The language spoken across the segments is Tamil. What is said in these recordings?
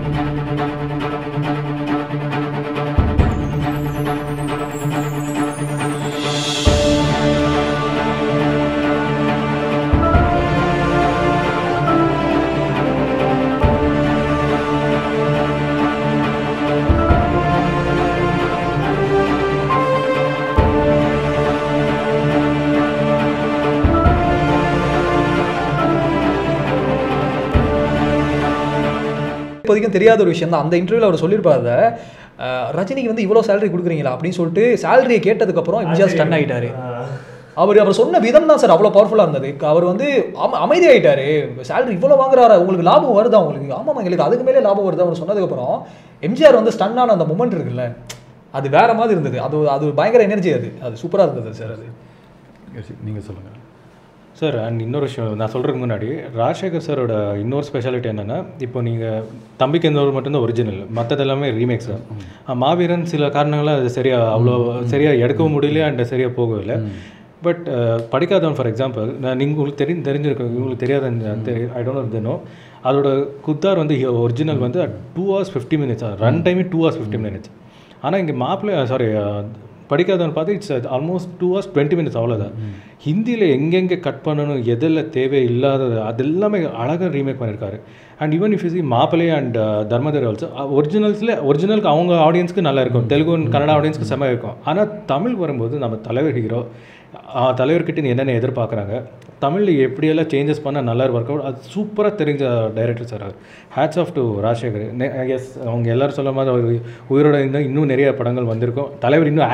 இப்போதைக்கும் தெரியாத ஒரு விஷயம் தான் அந்த இன்டர்வியூல அவர் சொல்லியிருப்பாரு அதை, அஹ், ரஜினிக்கு வந்து இவ்வளோ சேலரி கொடுக்குறீங்களா அப்படின்னு சொல்லிட்டு சேலரியை கேட்டதுக்கப்புறம் எம்ஜிஆர் ஸ்டன் ஆயிட்டாரு அவர் அவர் சொன்ன விதம் தான் சார் அவ்வளோ பவர்ஃபுல்லாக இருந்தது அவர் வந்து அம அமைதி ஆயிட்டாரு சேலரி இவ்வளோ வாங்குறாரா உங்களுக்கு லாபம் வருதா உங்களுக்கு ஆமாம் எங்களுக்கு அதுக்கு மேலே லாபம் வருது அவர் சொன்னதுக்கப்புறம் எம்ஜிஆர் வந்து ஸ்டன் ஆன அந்த மூமெண்ட் இருக்குல்ல அது வேற மாதிரி இருந்தது அது அது பயங்கர எனர்ஜி அது அது சூப்பராக இருந்தது சார் அது நீங்கள் சொல்லுங்கள் சார் அண்ட் இன்னொரு விஷயம் நான் சொல்கிறதுக்கு முன்னாடி ராஜசேகர் சாரோட இன்னொரு ஸ்பெஷாலிட்டி என்னென்னா இப்போ நீங்கள் தம்பிக்கு எந்தவர் மட்டும்தான் ஒரிஜினல் மற்றது எல்லாமே ரீமேக்ஸ் தான் மாவீரன் சில காரணங்களால் அது சரியாக அவ்வளோ சரியாக எடுக்கவும் முடியல அண்ட் சரியாக போகவில்லை பட் படிக்காதவன் ஃபார் எக்ஸாம்பிள் நான் நீங்கள் உங்களுக்கு தெரி தெரிஞ்சிருக்கும் உங்களுக்கு தெரியாத ஐ டோன்ட் நோ அதோட குத்தார் வந்து ஒரிஜினல் வந்து two hours fifty minutes run டைமே டூ ஹவர்ஸ் ஃபிஃப்டி மினிட்ஸ் ஆனால் இங்கே மாப்பிள்ளை சாரி படிக்காதவன் பார்த்து it's almost two hours twenty minutes அவ்வளோதான் ஹிந்தியில் எங்கெங்கே கட் பண்ணணும் எதில் தேவை இல்லாதது அது எல்லாமே அழகாக ரீமேக் பண்ணியிருக்காரு and even if you see Mappillai and தர்மதர் ஆல்சோ ஒரிஜினல்ஸில் ஒரிஜினலுக்கு அவங்க ஆடியன்ஸ்க்கு நல்லா இருக்கும் தெலுங்கு கன்னடா ஆடியன்ஸ்க்கு செம்ம இருக்கும் ஆனால் தமிழ் வரும்போது நம்ம தலைவர் ஹீரோ தலைவர்கிட்ட என்னென்ன எதிர்பார்க்குறாங்க தமிழில் எப்படியெல்லாம் சேஞ்சஸ் பண்ணால் நல்லா ஒர்க் அவுட் அது சூப்பராக தெரிஞ்ச டைரக்டர் சார் அவர் hats off to Rajasekar yes அவங்க எல்லாரும் சொல்ல மாதிரி அவர் உயிரோட இருந்தால் இன்னும் நிறைய படங்கள் வந்திருக்கும் தலைவர் இன்னும்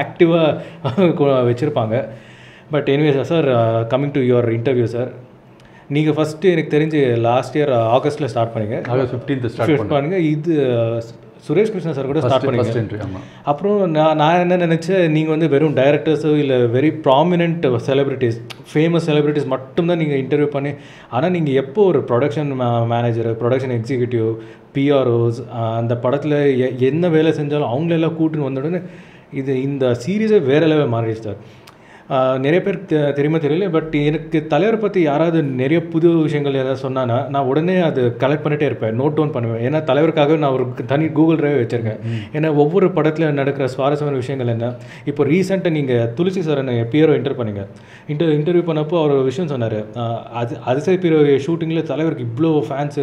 ஆக்டிவாக வச்சுருப்பாங்க but anyways sir coming to your interview sir நீங்கள் ஃபஸ்ட்டு எனக்கு தெரிஞ்சு லாஸ்ட் இயர் ஆகஸ்ட்டில் ஸ்டார்ட் பண்ணீங்க ஆகஸ்ட் ஃபிஃப்டீன்த் ஸ்டார்ட் Shift பண்ணுங்க இது சுரேஷ் கிருஷ்ணா சார் கூட ஸ்டார்ட் ஃபஸ்ட் பண்ணீங்க என்ட்ரி ஆமாம் அப்புறம் நான் நான் என்ன நினச்சேன் நீங்கள் வந்து வெறும் டைரக்டர்ஸோ இல்லை very prominent celebrities famous celebrities மட்டும்தான் நீங்கள் இன்டர்வியூ பண்ணி ஆனால் நீங்கள் எப்போ ஒரு production manager production executive PROs அந்த படத்தில் எ- என்ன வேலை செஞ்சாலும் அவங்களெல்லாம் கூட்டின்னு வந்த உடனே இது இந்த சீரீஸே வேற லெவல் மாறிடுச்சு சார் ஆஹ் நிறைய பேர் தெ- தெரியுமா தெரியல பட் எனக்கு தலைவரை பற்றி யாராவது நிறைய புது விஷயங்கள் ஏதாவது சொன்னான்னா நான் உடனே அது கலெக்ட் பண்ணிட்டே இருப்பேன் நோட் டவுன் பண்ணுவேன் ஏன்னா தலைவருக்காக நான் ஒரு தனி கூகுள் டிரைவ் வச்சுருக்கேன் ஏன்னா ஒவ்வொரு படத்தில் நடக்கிற சுவாரஸ்யமான விஷயங்கள் என்ன இப்போ ரீசெண்டாக நீங்கள் துளசி சார் என்ன பியரோ இன்டர் பண்ணீங்க இன்டர் இன்டர்வியூ பண்ணப்போ அவர் ஒரு விஷயம் சொன்னார் அது அதிசய பியரோ ஷூட்டிங்கில் தலைவருக்கு இவ்வளோ ஃபேன்ஸு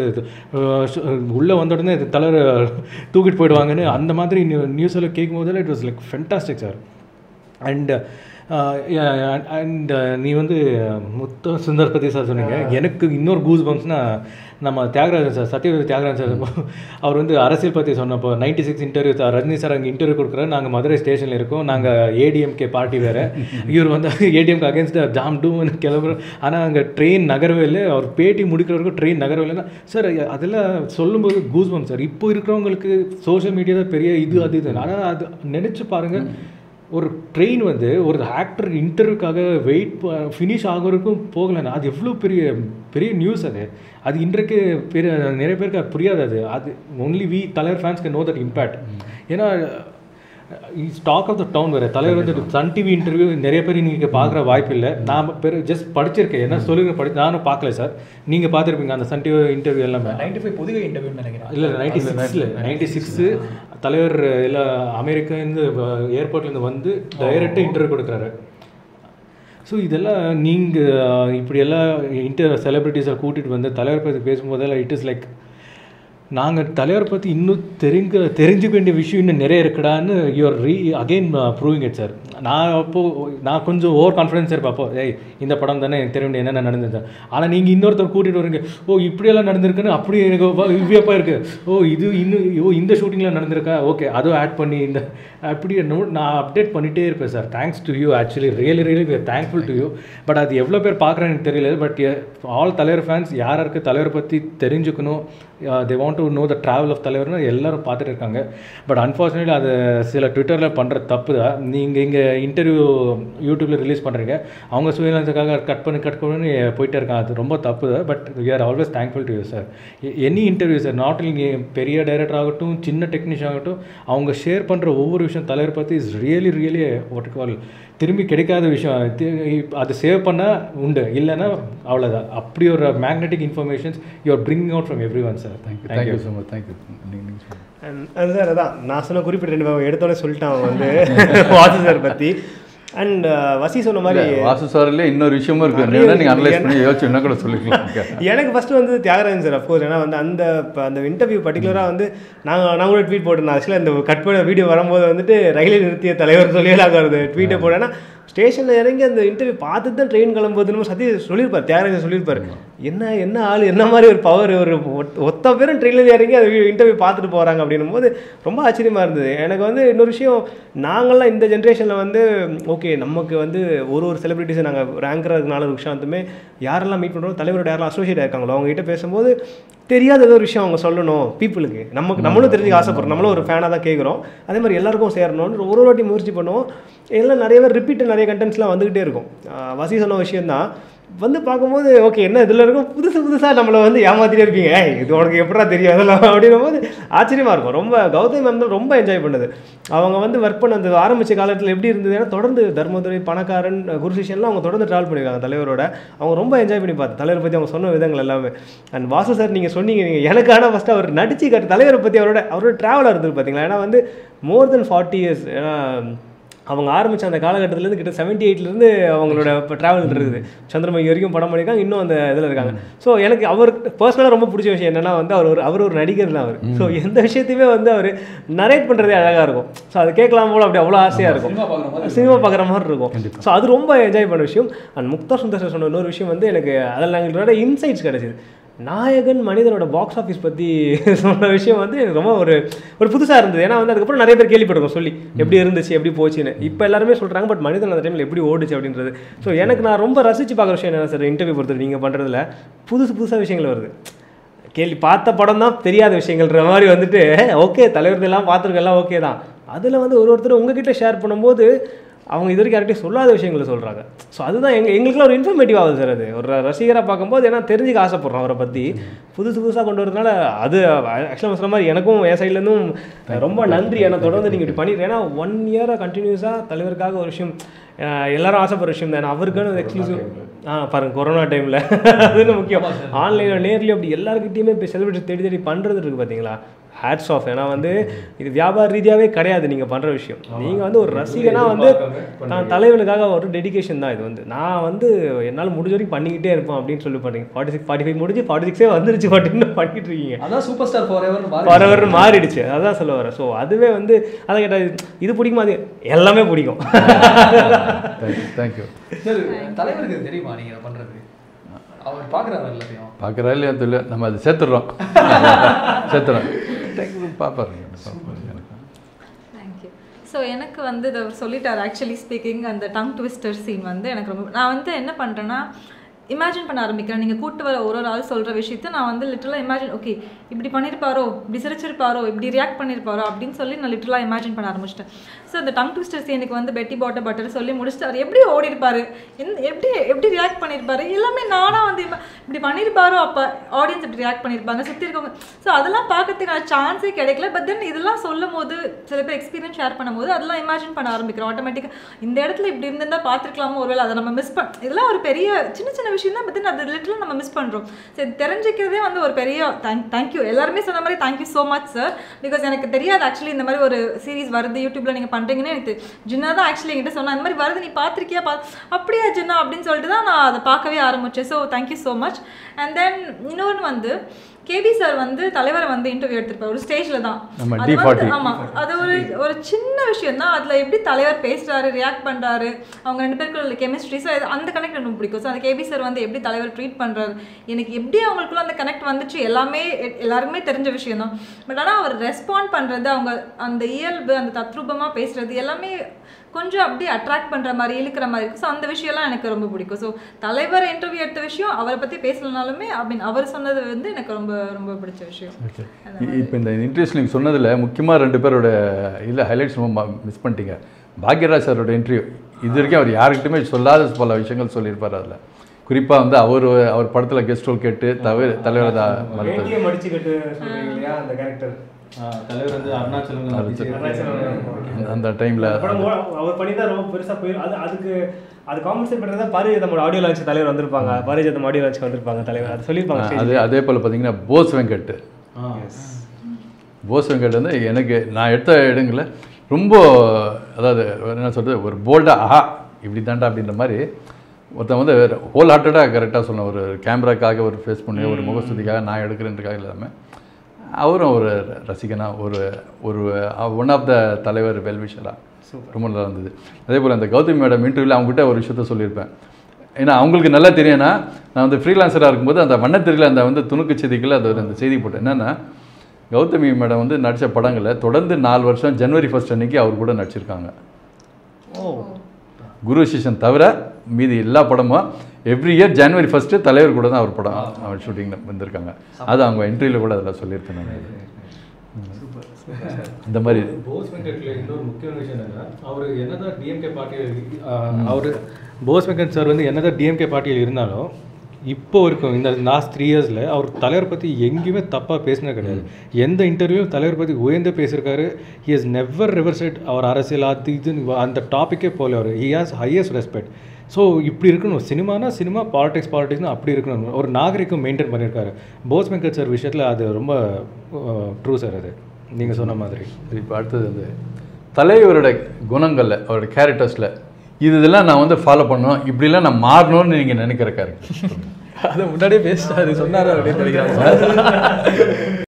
உள்ளே வந்த உடனே இது தலைவர் தூக்கிட்டு போயிடுவாங்கன்னு அந்த மாதிரி நியூஸ் எல்லாம் கேட்கும் போதெல்லாம் it was like fantastic sir and and நீ வந்து முத்த சுந்தர் பத்தி சார் சொன்னீங்க எனக்கு இன்னொரு கூஸ் பம்ப்ஸ்னா நம்ம தியாகராஜன் சார் சத்யவதி தியாகராஜன் சார் அவர் வந்து அரசியல் பற்றி சொன்னப்போ ninety six interview sir Rajini sir அங்கே இன்டர்வியூ கொடுக்குறாரு நாங்கள் மதுரை ஸ்டேஷனில் இருக்கோம் நாங்கள் ஏடிஎம்கே பார்ட்டி வேறு இவர் வந்து ஏடிஎம்கே அகேன்ஸ்ட் ஜாம் டூன்னு கிளம்புறோம் ஆனால் அங்கே ட்ரெயின் நகரவே இல்லை அவர் பேட்டி முடிக்கிற வரைக்கும் ட்ரெயின் நகரவே இல்லைன்னா சார் அதெல்லாம் சொல்லும்போது கூஸ் பம்ப் சார் இப்போ இருக்கிறவங்களுக்கு சோஷியல் மீடியா தான் பெரிய இது அது இது ஆனால் அது நினச்சி பாருங்கள் ஒரு ட்ரெயின் வந்து ஒரு ஆக்டர் இன்டர்வியூக்காக வெயிட் ஃபினிஷ் ஆகிறதுக்கும் போகலைன்னா அது எவ்வளோ பெரிய பெரிய நியூஸ் அது அது இன்றைக்கு பெரிய நிறைய பேருக்கு அது புரியாது அது அது ஒன்லி வி தலைவர் fans can know that impact ஏன்னா ஸ்டாக் ஆஃப் த டவுன் வேறு தலைவர் வந்து சன் டிவி இன்டர்வியூ நிறைய பேர் நீங்கள் பார்க்குற வாய்ப்பு இல்லை நான் பேர் ஜஸ்ட் படிச்சிருக்கேன் என்ன சொல்லுங்க படி நானும் பார்க்கல சார் நீங்கள் பார்த்துருப்பீங்க அந்த சன் டிவி இன்டர்வியூ எல்லாமே நைன்டி ஃபைவ் பொதுகை இன்டர்வியூன்னு நினைக்கிறேன் இல்லை நைன்டி சிக்ஸில் நைன்டி சிக்ஸு தலைவர் எல்லாம் அமெரிக்காலேருந்து ஏர்போர்ட்லேருந்து வந்து டைரெக்டாக இன்டர்வியூ கொடுக்குறாரு ஸோ இதெல்லாம் நீங்கள் இப்படியெல்லாம் இன்டர் செலிப்ரிட்டிஸை கூட்டிகிட்டு வந்து தலைவர் பற்றி பேசும்போதெல்லாம் இட் இஸ் லைக் நாங்கள் தலைவரை பற்றி இன்னும் தெரிங்க தெரிஞ்சுக்க வேண்டிய விஷயம் இன்னும் நிறைய இருக்குடான்னு you're re again proving it sir நான் அப்போது நான் கொஞ்சம் ஓவர் கான்ஃபிடன்ஸ் இருப்பேன் அப்போ ஏய் இந்த படம் தானே எனக்கு தெரிய வேண்டிய என்னென்ன நடந்தது ஆனால் நீங்கள் இன்னொருத்தர் கூட்டிகிட்டு வரீங்க ஓ இப்படியெல்லாம் நடந்திருக்குன்னு அப்படி எனக்கு விவியப்பாக இருக்குது ஓ இது இன்னும் ஓ இந்த ஷூட்டிங்கில் நடந்திருக்கா ஓகே அதுவும் ஆட் பண்ணி இந்த அப்படி நோட் நான் அப்டேட் பண்ணிகிட்டே இருப்பேன் sir thanks to you actually really really we thankful to you but அது எவ்வளோ பேர் பார்க்குறான்னு எனக்கு தெரியல பட் ஆல் தலைவர் ஃபேன்ஸ் யார் யாருக்கு தலைவரை பற்றி தெரிஞ்சுக்கணும் they want to know the travel of தலைவர்னு எல்லாரும் பார்த்துட்டு இருக்காங்க பட் அன்ஃபார்ச்சுனேட்லி அது சில ட்விட்டரில் பண்ணுற தப்பு தான் நீங்கள் இங்கே இன்டர்வியூ யூடியூப்பில் ரிலீஸ் பண்ணுறீங்க அவங்க சுயநலத்துக்காக கட் பண்ணி கட் பண்ணி போயிட்டே இருக்காங்க அது ரொம்ப தப்பு தான் but we are always thankful to you sir any interview sir not இங்கே பெரிய டைரக்டர் ஆகட்டும் சின்ன டெக்னீஷியன் ஆகட்டும் அவங்க ஷேர் பண்ணுற ஒவ்வொரு விஷயம் தலைவர் பற்றி is really really what call திரும்பி கிடைக்காத விஷயம் தி- அது சேவ் பண்ணால் உண்டு இல்லைன்னா அவ்வளோதான் அப்படி ஒரு magnetic informations you're bringing out from every one sir thank you thank you so much thank you நீங்கள் நீங்கள் சொல்லுங்கள் அண்ட் சார் அதான் நான் சொன்ன குறிப்பிட்ட ரெண்டு பேரும் எடுத்தோடனே சொல்லிட்டான் அவன் வந்து வாசு சார் பற்றி அண்ட் வசி சொன்ன மாதிரி வாசு சாரிலே இன்னொரு விஷயமும் இருக்கு நிறைய நீங்கள் இருக்கு. அனலைஸ் பண்ணி யோசிச்சு என்ன கூட சொல்லிக்கலாம் எனக்கு ஃபர்ஸ்ட் வந்து தியாகராஜன் சார் அஃப்கோர்ஸ் ஏன்னா வந்து அந்த இப்போ அந்த இன்டர்வியூ பர்டிகுலராக வந்து நாங்கள் நான் கூட ட்வீட் போட்டேன் ஆக்சுவலாக இந்த கட் பண்ண வீடியோ வரும்போது வந்துட்டு ரயிலை நிறுத்திய தலைவர் சொல்லி நாங்கள் அந்த ட்வீட்டை போட்டேன்னா ஸ்டேஷனில் இறங்கி அந்த இன்டர்வியூ பார்த்துட்டு தான் ட்ரெயின் கிளம்புதுன்னு சத்தி சொல்லியிருப்பார் தியாகராஜன் சொல்லியிருப்பார் என்ன என்ன ஆள் என்ன மாதிரி ஒரு பவர் ஒரு ஒத்த- ஒத்த பேரும் ட்ரெயினில் இறங்கி அந்த இன்டர்வியூ பார்த்துட்டு போகிறாங்க அப்படின்னும் போது ரொம்ப ஆச்சரியமாக இருந்தது எனக்கு வந்து இன்னொரு விஷயம் நாங்கள்லாம் இந்த ஜென்ரேஷனில் வந்து ஓகே நமக்கு வந்து ஒரு ஒரு செலிபிரிட்டிஸை நாங்கள் ரேங்கராக இருக்கனால ஒரு விஷயத்துமே யாரெல்லாம் மீட் பண்ணுறோம் தலைவரோட யாரெல்லாம் அசோசியேட் இருக்காங்களோ அவங்க கிட்ட பேசும்போது தெரியாத ஏதோ ஒரு விஷயம் அவங்க சொல்லணும் பீப்புளுக்கு நமக்கு நம்மளும் தெரிஞ்சுக்க ஆசைப்படுறோம் நம்மளும் ஒரு ஃபேனாக தான் கேட்குறோம் அதே மாதிரி எல்லாருக்கும் சேரணும்னு ஒரு ஒரு வாட்டி முயற்சி பண்ணுவோம் எல்லாம் நிறைய பேர் ரிப்பீட் நிறைய கண்டென்ட்ஸ்லாம் வந்துகிட்டே இருக்கும் ஆஹ் வசி சொன்ன விஷயம் தான் வந்து பார்க்கும்போது ஓகே என்ன இதில் இருக்கும் புதுசு புதுசாக நம்மளை வந்து ஏமாத்திட்டே இருப்பீங்க ஏய் இது உனக்கு எப்படா தெரியும் அதெல்லாம் அப்படின்னும் போது ஆச்சரியமாக இருக்கும் ரொம்ப கௌதம் மேம் தான் ரொம்ப என்ஜாய் பண்ணுது அவங்க வந்து ஒர்க் பண்ண அந்த ஆரம்பித்த காலத்தில் எப்படி இருந்தது ஏன்னா தொடர்ந்து தர்மதுரை பணக்காரன் குரு சிஷன்லாம் அவங்க தொடர்ந்து ட்ராவல் பண்ணியிருக்காங்க தலைவரோட அவங்க ரொம்ப என்ஜாய் பண்ணி பார்த்து தலைவரை பற்றி அவங்க சொன்ன விதங்கள் எல்லாமே அண்ட் வாசு சார் நீங்கள் சொன்னீங்க நீங்கள் எனக்கு ஆனால் ஃபஸ்ட்டு அவர் நடிச்சு காட்டு தலைவரை பற்றி அவரோட அவரோட ட்ராவலாக இருந்தது பார்த்தீங்களா ஏன்னா வந்து மோர் தென் ஃபார்ட்டி இயர்ஸ் ஏன்னா அவங்க ஆரம்பித்த அந்த காலகட்டத்திலேருந்து கிட்ட செவன்ட்டி எயிட்லேருந்து அவங்களோட இப்போ ட்ராவல் இருக்குது சந்திரமுகி வரைக்கும் படம் பண்ணியிருக்காங்க இன்னும் அந்த இதில் இருக்காங்க ஸோ எனக்கு அவர் பர்சனலாக ரொம்ப பிடிச்ச விஷயம் என்னன்னா வந்து அவர் ஒரு அவர் ஒரு நடிகர் தான் அவர் ஸோ எந்த விஷயத்தையுமே வந்து அவர் நரேட் பண்ணுறதே அழகாக இருக்கும் ஸோ அது கேட்கலாம் போல அப்படி அவ்வளோ ஆசையாக இருக்கும் சினிமா பார்க்குற மாதிரி இருக்கும் ஸோ அது ரொம்ப என்ஜாய் பண்ண விஷயம் அண்ட் முக்தா சுந்தர் சார் சொன்ன இன்னொரு விஷயம் வந்து எனக்கு அதில் எங்களோட இன்சைட்ஸ் கிடைச்சிது நாயகன் மனிதனோட பாக்ஸ் ஆஃபீஸ் பற்றி சொன்ன விஷயம் வந்து எனக்கு ரொம்ப ஒரு ஒரு புதுசாக இருந்தது ஏன்னா வந்து அதுக்கப்புறம் நிறைய பேர் கேள்விப்பட்டிருக்கோம் சொல்லி எப்படி இருந்துச்சு எப்படி போச்சுன்னு இப்போ எல்லாருமே சொல்கிறாங்க பட் மனிதன் அந்த டைமில் எப்படி ஓடுச்சு அப்படின்றது ஸோ எனக்கு நான் ரொம்ப ரசித்து பார்க்குற விஷயம் என்ன சார் இன்டர்வியூ பொறுத்தவரை நீங்கள் பண்ணுறதுல புதுசு புதுசாக விஷயங்கள் வருது கேள்வி பார்த்த படம் தான் தெரியாத விஷயங்கள்ன்ற மாதிரி வந்துட்டு ஓகே தலைவர்கள் எல்லாம் பார்த்துருக்க எல்லாம் ஓகே தான் அதில் வந்து ஒரு ஒருத்தர் உங்ககிட்ட ஷேர் பண்ணும்போது அவங்க இது வரைக்கும் யார்கிட்டயும் சொல்லாத விஷயங்களை சொல்கிறாங்க ஸோ அதுதான் எங்கள் எங்களுக்குலாம் ஒரு இன்ஃபர்மேட்டிவ் ஆகுது சார் அது ஒரு ரசிகராக பார்க்கும்போது ஏன்னா தெரிஞ்சுக்க ஆசைப்படுறோம் அவரை பற்றி புதுசு புதுசாக கொண்டு வரதுனால அது ஆக்சுவலாக சொன்ன மாதிரி எனக்கும் என் சைட்லேருந்தும் ரொம்ப நன்றி ஏன்னா தொடர்ந்து நீங்கள் இப்படி பண்ணிடுறேன் ஏன்னா ஒன் இயராக கண்டினியூஸாக தலைவருக்காக ஒரு விஷயம் அஹ் எல்லாரும் ஆசைப்படுற விஷயம் தான் ஏன்னா அவருக்கான ஒரு எக்ஸ்க்ளூசிவ் ஆ பாருங்க கொரோனா டைமில் அது இன்னும் முக்கியம் ஆன்லைனில் நேர்லயும் அப்படி எல்லாருக்கிட்டையுமே இப்போ செலிபிரிட்டி தேடி தேடி பண்ணுறது இருக்குது பார்த்தீங்களா ஹேட்ஸ் ஆஃப் ஏன்னா வந்து இது வியாபார ரீதியாகவே கிடையாது நீங்கள் பண்ணுற விஷயம் நீங்கள் வந்து ஒரு ரசிகனா வந்து தான் தலைவனுக்காக ஒரு டெடிகேஷன் தான் இது வந்து நான் வந்து என்னால் முடிஞ்ச வரைக்கும் பண்ணிக்கிட்டே இருப்பேன் அப்படின்னு சொல்லி பண்ணுறீங்க ஃபார்ட்டி சிக்ஸ் ஃபார்ட்டி ஃபைவ் முடிஞ்சு ஃபார்ட்டி சிக்ஸே வந்துருச்சு பட் இன்னும் பண்ணிட்டு இருக்கீங்க அதான் சூப்பர் ஸ்டார் ஃபார் எவர் பரவர்னு மாறிடுச்சு அதான் சொல்ல வரேன் ஸோ அதுவே வந்து அதை கேட்டால் இது பிடிக்குமா அது எல்லாமே பிடிக்கும் தேங்க்யூ தேங்க்யூ சரி தலைவருக்கு தெரியுமா நீங்க இதை பண்றது அவர் பார்க்குறாரு எல்லாத்தையும் பார்க்குறா இல்லையா தெரியல நம்ம அதை சேர்த்துடுறோம் சேர்த்துறோம் தேங்க்யூ பார்ப்பாருங்க பார்ப்பாரு எனக்கு தேங்க்யூ ஸோ எனக்கு வந்து இதை அவர் சொல்லிட்டார் ஆக்சுவலி ஸ்பீக்கிங் அந்த டங் ட்விஸ்டர் சீன் வந்து எனக்கு ரொம்ப நான் வந்து என்ன பண்ணுறேன்னா இமேஜின் பண்ண ஆரம்பிக்கிறேன் நீங்கள் கூட்டு வர ஒரு ஒரு ஆள் சொல்கிற விஷயத்த நான் வந்து லிட்டரலாக இமேஜின் ஓகே இப்படி பண்ணியிருப்பாரோ இப்படி சிரிச்சிருப்பாரோ இப்படி ரியாக்ட் பண்ணியிருப்பாரோ அப்படின்னு சொல்லி நான் லிட்டரலாக இமேஜின் பண்ண ஆரம்பிச்சிட்டேன் ஸோ அந்த டங் ட்விஸ்டர் சீனுக்கு வந்து பெட்டி பாட்டர் பட்டர் சொல்லி முடிச்சுட்டு அவர் எப்படி ஓடி இருப்பாரு என் எப்படி எப்படி ரியாக்ட் பண்ணியிருப்பாரு எல்லாமே நானாக வந்து ima- இப்படி பண்ணியிருப்பாரோ அப்போ ஆடியன்ஸ் இப்படி ரியாக்ட் பண்ணியிருப்பாங்க சுற்றி இருக்கவங்க ஸோ அதெல்லாம் பார்க்கறதுக்கான சான்ஸே கிடைக்கல பட் தென் இதெல்லாம் சொல்லும் போது சில பேர் எக்ஸ்பீரியன்ஸ் ஷேர் பண்ணும்போது அதெல்லாம் இமேஜின் பண்ண ஆரம்பிக்கிறோம் ஆட்டோமேட்டிக்காக இந்த இடத்துல இப்படி இருந்திருந்தா பார்த்துருக்கலாமோ ஒருவேளை அதை நம்ம மிஸ் பண்ண இதெல்லாம் ஒரு பெரிய சின்ன சின்ன விஷயம் தான் பட் தென் அது லிட்டலாக நம்ம மிஸ் பண்ணுறோம் சரி தெரிஞ்சுக்கிறதே வந்து ஒரு பெரிய தேங்க் தேங்க்யூ எல்லாருமே சொன்ன மாதிரி thank you so much sir because எனக்கு தெரியாது ஆக்சுவலி இந்த மாதிரி ஒரு சீரிஸ் வருது யூடியூப்ல நீங்கள் பண்ணுறீங்கன்னு எனக்கு தெ- ஜின்னா தான் ஆக்சுவலி என்கிட்ட சொன்னா இந்த மாதிரி வருது நீ பார்த்துருக்கியா பா அப்படியா ஜின்னா அப்படின்னு சொல்லிட்டு தான் நான் அதை பார்க்கவே ஆரம்பித்தேன் so thank you so much and then இன்னொன்று வந்து கேபி சார் வந்து தலைவரை வந்து இன்டர்வியூ எடுத்திருப்பார் ஒரு ஸ்டேஜில் தான் ஆமா, அது D40. வந்து- ஆமா அது ஒரு ஒரு சின்ன விஷயம் தான் அதில் எப்படி தலைவர் பேசுறாரு ரியாக்ட் பண்றாரு அவங்க ரெண்டு பேருக்கு உள்ள கெமிஸ்ட்ரி ஸோ அந்த கனெக்ட் எனக்கு பிடிக்கும் ஸோ அந்த கேபி சார் வந்து எப்படி தலைவர் ட்ரீட் பண்றாரு எனக்கு எப்படி அவங்களுக்குள்ள அந்த கனெக்ட் வந்துச்சு எல்லாமே எ- எல்லாருக்குமே தெரிஞ்ச விஷயம் தான் பட் ஆனால் அவர் ரெஸ்பாண்ட் பண்றது அவங்க அந்த இயல்பு அந்த தத்ரூபமா பேசுறது எல்லாமே கொஞ்சம் அப்படியே அட்ராக்ட் பண்ற மாதிரி இழுக்கிற மாதிரி இருக்கும் ஸோ அந்த விஷயம்லாம் எனக்கு ரொம்ப பிடிக்கும் ஸோ தலைவர் இன்டர்வியூ எடுத்த விஷயம் அவரை பத்தி பேசலனாலுமே ஐ மீன் அவர் சொன்னது வந்து எனக்கு ரொம்ப ரொம்ப பிடிச்ச விஷயம் இப்போ இந்த இன்டர்வியூஸ் நீங்கள் சொன்னதில் முக்கியமாக ரெண்டு பேரோட இல்லை ஹைலைட்ஸ் ரொம்ப மிஸ் பண்ணிட்டீங்க பாக்யராஜ் சாரோட இன்டர்வியூ இது வரைக்கும் அவர் யாருக்கிட்டுமே சொல்லாத பல விஷயங்கள் சொல்லியிருப்பார் அதில் குறிப்பாக வந்து அவர் அவர் படத்தில் கெஸ்ட் ரோல் கேட்டு தவிர தலைவர் தான் மறுத்தது வேட்டியை மடிச்சுக்கிட்டு சொல்றீங்க இல்லையா அந்த கேரக்டர் தலைவர் வந்து அருணாச்சலம் அந்த- அந்த டைமில் படம் ஓ- அவர் பண்ணி தான் ரொம்ப பெருசா போயிடும் அது அதுக்கு அது காம்பன்சேட் பண்ணுறது தான் பாரிஜாத்தமோட ஆடியோ லான்ச் தலைவர் வந்திருப்பாங்க பாரிஜாத்தம் ஆடியோ லான்ச்சுக்கு வந்திருப்பாங்க தலைவர் அது சொல்லியிருப்பாங்க stage அது அதே போல் பார்த்தீங்கன்னா போஸ் வெங்கட் போஸ் வெங்கட் வந்து எனக்கு நான் எடுத்த இடங்கள ரொம்ப அதாவது என்ன சொல்கிறது ஒரு போல்டாக ஆஹா இப்படி தாண்டா அப்படின்ற மாதிரி ஒருத்தன் வந்து ஹோல் ஹார்ட்டடாக கரெக்டாக சொன்ன ஒரு கேமராக்காக ஒரு ஃபேஸ் பண்ணி ஒரு முகஸ்துதிக்காக நான் எடுக்கிறேன்றக்காக இல்லாமல் அவரும் ஒரு ரசிகனா ஒரு ஒரு ஒன் ஆஃப் த தலைவர் வெல்விஷராக ரொம்ப நல்லா இருந்தது அதே போல் அந்த கௌதமி மேடம் இன்டர்வியூவில் அவங்ககிட்ட ஒரு விஷயத்த சொல்லியிருப்பேன் ஏன்னா அவங்களுக்கு நல்லா தெரியும்னா நான் வந்து ஃப்ரீலான்சராக இருக்கும்போது அந்த வண்ணத்திரையில் அந்த வந்து துணுக்கு செய்திகள் அது ஒரு அந்த செய்தி போட்டேன் என்னென்னா கௌதமி மேடம் வந்து நடித்த படங்களில் தொடர்ந்து நாலு வருஷம் ஜனவரி ஃபர்ஸ்ட் அன்னைக்கு அவர் கூட நடிச்சிருக்காங்க குரு சிஷன் தவிர மீதி எல்லா படமும் எவ்ரி இயர் ஜனவரி ஃபஸ்ட்டு தலைவர் கூட தான் அவர் படம் அவர் ஷூட்டிங்கில் வந்திருக்காங்க அது அவங்க இன்டர்வியூவில் கூட அதில் சொல்லியிருப்பேன் நான் இந்த மாதிரி போஸ் வெங்கட்ல இன்னொரு முக்கியமான விஷயம் என்னன்னா அவர் என்னதான் டிஎம்கே பார்ட்டியில் அவர் போஸ் வெங்கட் சார் வந்து என்னதான் டிஎம்கே பார்ட்டியில் இருந்தாலும் இப்போ இருக்கும் இந்த லாஸ்ட் த்ரீ இயர்ஸில் அவர் தலைவர் பற்றி எங்கேயுமே தப்பாக பேசினது கிடையாது எந்த இன்டர்வியூ தலைவர் பற்றி உயர்ந்து பேசியிருக்காரு ஹி ஹஸ் நெவர் ரிவர்செட் அவர் அரசியல் அது இது அந்த டாப்பிக்கே போல அவர் he has highest respect so இப்படி இருக்கணும் சினிமானா சினிமா பாலிடிக்ஸ் பாலிடிக்ஸ்னா அப்படி இருக்கணும் ஒரு நாகரிகம் மெயின்டைன் பண்ணியிருக்காரு போஸ் வெங்கட் சார் விஷயத்தில் அது ரொம்ப ட்ரூ சார் அது நீங்கள் சொன்ன மாதிரி இப்போ அடுத்தது வந்து தலைவரோட குணங்களில் அவரோட கேரக்டர்ஸில் இது இதெல்லாம் நான் வந்து ஃபாலோ பண்ணணும் இப்படிலாம் நான் மாறணும்னு நீங்கள் நினைக்கிற கேரக்டர் அதை முன்னாடியே பேசிட்டாரு சொன்னாரு அப்படின்னு நினைக்கிறாங்க